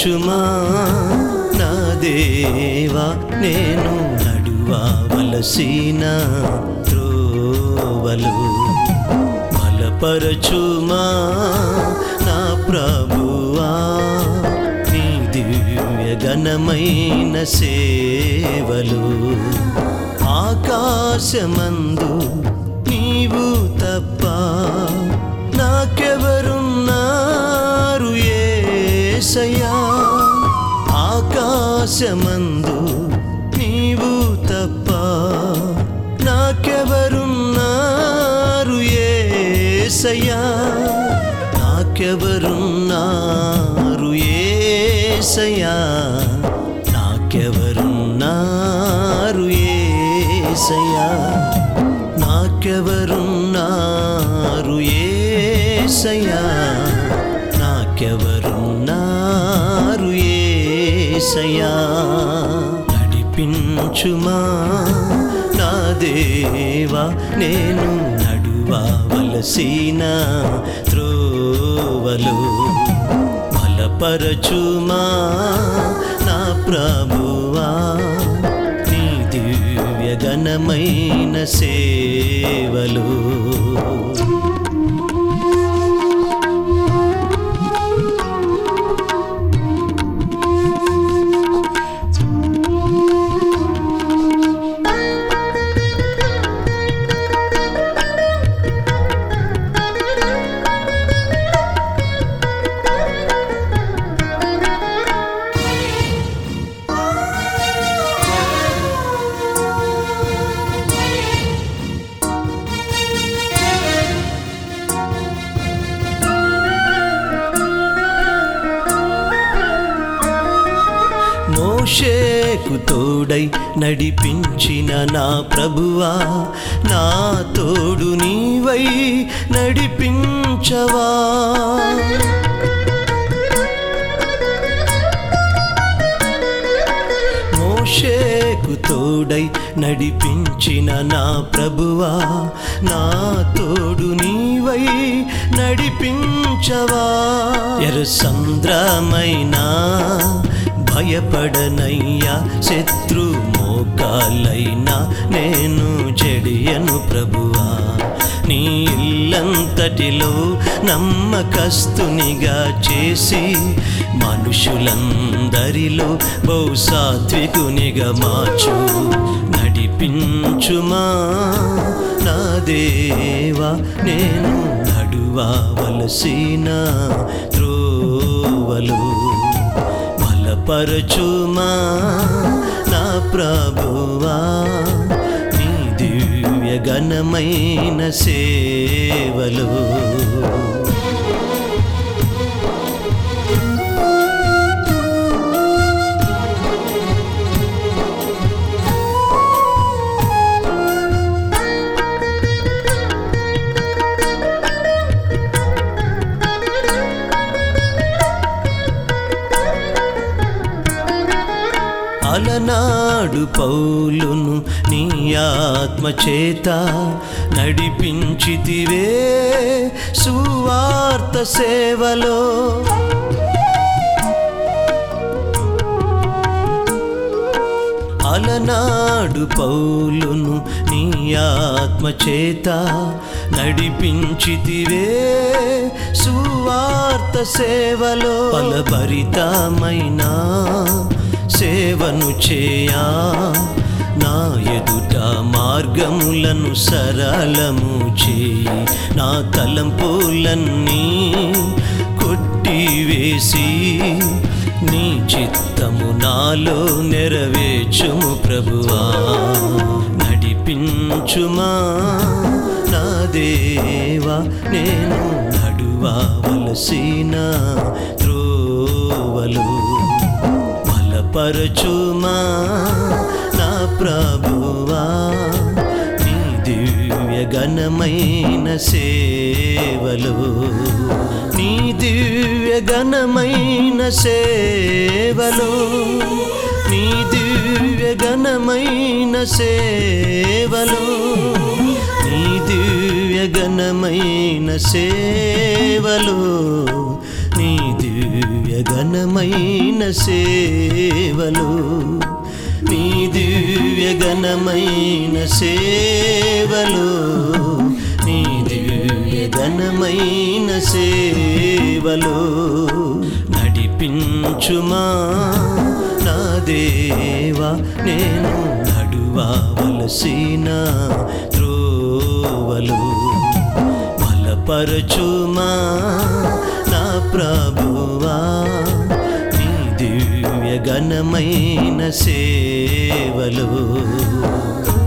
నడిపించుమా నా దేవా నేను నడువవలసిన త్రోవలు బలపరచుమా నా ప్రభువా నీ దివ్య ఘనమైన సేవలు ఆకాశమందు నీవు తప్ప నాకెవరున్నారు ఏసయ్యా ఆకాశమందు నీవు తప్ప నాకెవరున్నారు ఏసయ్యా నాకెవరున్నారు ఏసయ్యా నాకెవరున్నారు ఏసయ్యా నాకెవరున్నారు ఏసయ్యా నాకెవరున్నారు ఏసయ్యా నడిపించుమా నా దేవా నేను నడువవలసిన త్రోవలు బలపరచుమా నా ప్రభువా నీ దివ్య ఘనమైన సేవలు మోషేకు తోడై నడిపించిన నా ప్రభువా నా తోడు నీవై నడిపించవా మోషేకు తోడై నడిపించిన నా ప్రభువా నా తోడు నీవై నడిపించవా ఎర సంద్రమైనా భయపడనయ్యా శత్రు మోకాలైనా నేను చెడియను ప్రభువా నీ ఇల్లంతటిలో నమ్మకస్తునిగా చేసి మనుషులందరిలో బహుసాత్వికునిగా మార్చు నడిపించుమా నా దేవా నేను నడువవలసిన త్రోవలు బలపరచుమా నా ప్రభువా నీ దివ్య ఘనమైన సేవలు అలనాడు పౌలును నీ ఆత్మ చేత నడిపించితివే సువార్త సేవలో అలనాడు పౌలును నీ ఆత్మ చేత నడిపించితివే సువార్త సేవలో ఫలభరితమైన సేవను చేయా నా ఎదుట మార్గములను సరళము చేయి నా తలంపులన్నీ కొట్టివేసి నీ చిత్తము నాలో నెరవేర్చుము ప్రభువా నడిపించుమా నా దేవా నేను నడువవలసిన త్రోవలు బలపరచుమా నా ప్రభువా నీ దివ్య ఘనమైన సేవలు నీ దివ్య ఘనమైన సేవలు నీ దివ్య ఘనమైన సేవలు నీ దివ్య ఘనమైన సేవలు నీ దివ్య దివ్య ఘనమైన సేవలు నీ దివ్య ఘనమైన సేవలు నీ దివ్య ఘనమైన సేవలు నడిపించుమా నా దేవా నేను నడువవలసిన త్రోవలు బలపరచుమా నా ప్రభువా నీ దివ్య ఘనమైన సేవలు